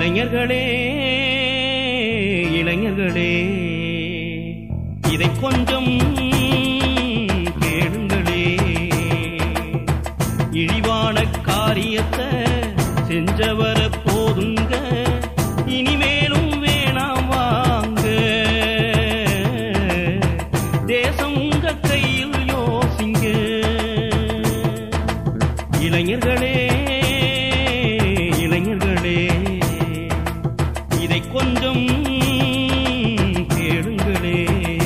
இளைஞர்களே இளைஞர்களே இதை கொஞ்சம் கேளுங்களே இழிவான காரியத்தை செஞ்சவர போதுங்க இனிமேலும் வேணாம் வாங்க தேசம் உங்க கையில் யோசிங்க இளைஞர்களே இளைஞர்களே இதை கொஞ்சம் கேளுங்களே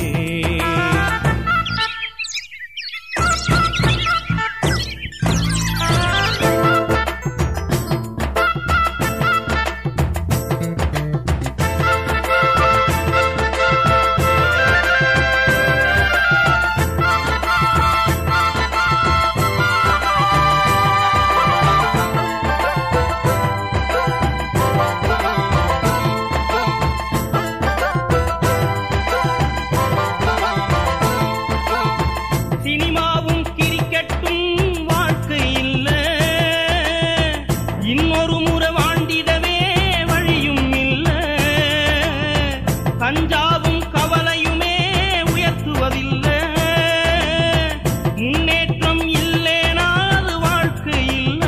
சினிமாவும் கிரிக்கெட்டும் வாழ்க்கை இல்ல இன்னொரு முறை வாண்டிடவே வழியும் இல்ல கஞ்சாவும் கவலையுமே உயர்த்துவதில்ல முன்னேற்றம் இல்லேனா அது வாழ்க்கை இல்ல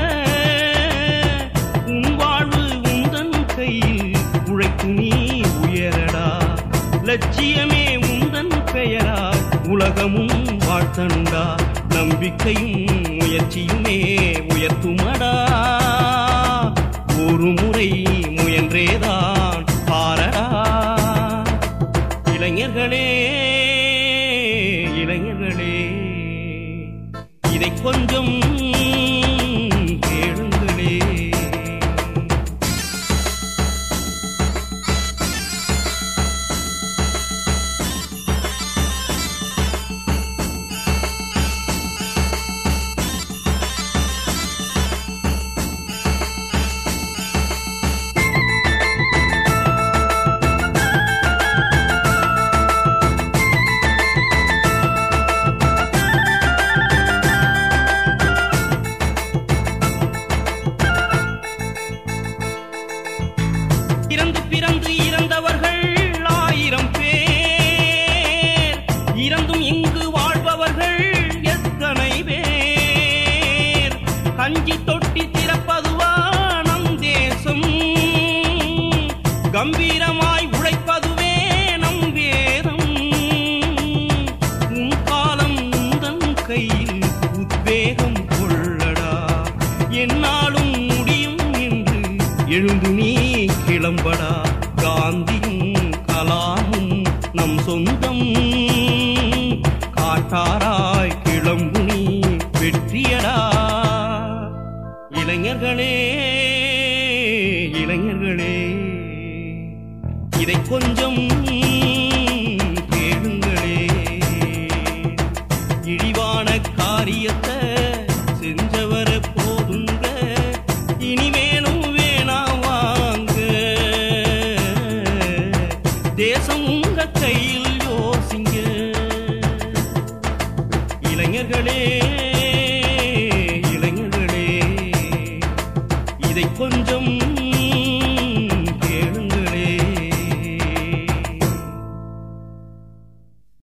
உன் வாழ்வு உந்தன் கையில் உழைத்து நீ உயரடா லட்சியமே உந்தன் பெயரா உலகமும் வாழ்த்தனுண்டா நம்பிக்கையும் முயற்சியுமே உயர்த்துமடா ஒரு முறை முயன்றேதான் பாரடா இளைஞர்களே இளைஞர்களே இதை கொஞ்சம் கேளுங்களே பிறந்து பிறந்து இறந்தவர்கள் ஆயிரம் பேர் இறந்தும் இங்கு வாழ்பவர்கள் எத்தனை பேர் கஞ்சி தொட்டி திறப்பதுவா நம் தேசம் கம்பீரமாய் உழைப்பதுவே நம் வேதம் உன் காலம் உந்தன் கையில் உத்வேகம் கொள்ளடா என்னாலும் முடியும் என்று எழுந்து நீ கிளம்படா காந்தியும் கலாமும் நம் சொந்தம் காட்டாராய் கிளம்பு நீ வெற்றியடா இளைஞர்களே இளைஞர்களே இதை கொஞ்சம் கேளுங்களே இழிவான காரியத்தை செஞ்சவர போதுங்க இனிமேலும் வேணாம் வாங்க தேசம் உங்க கையில் யோசிங்க இளைஞர்களே இளைஞர்களே இதை கொஞ்சம்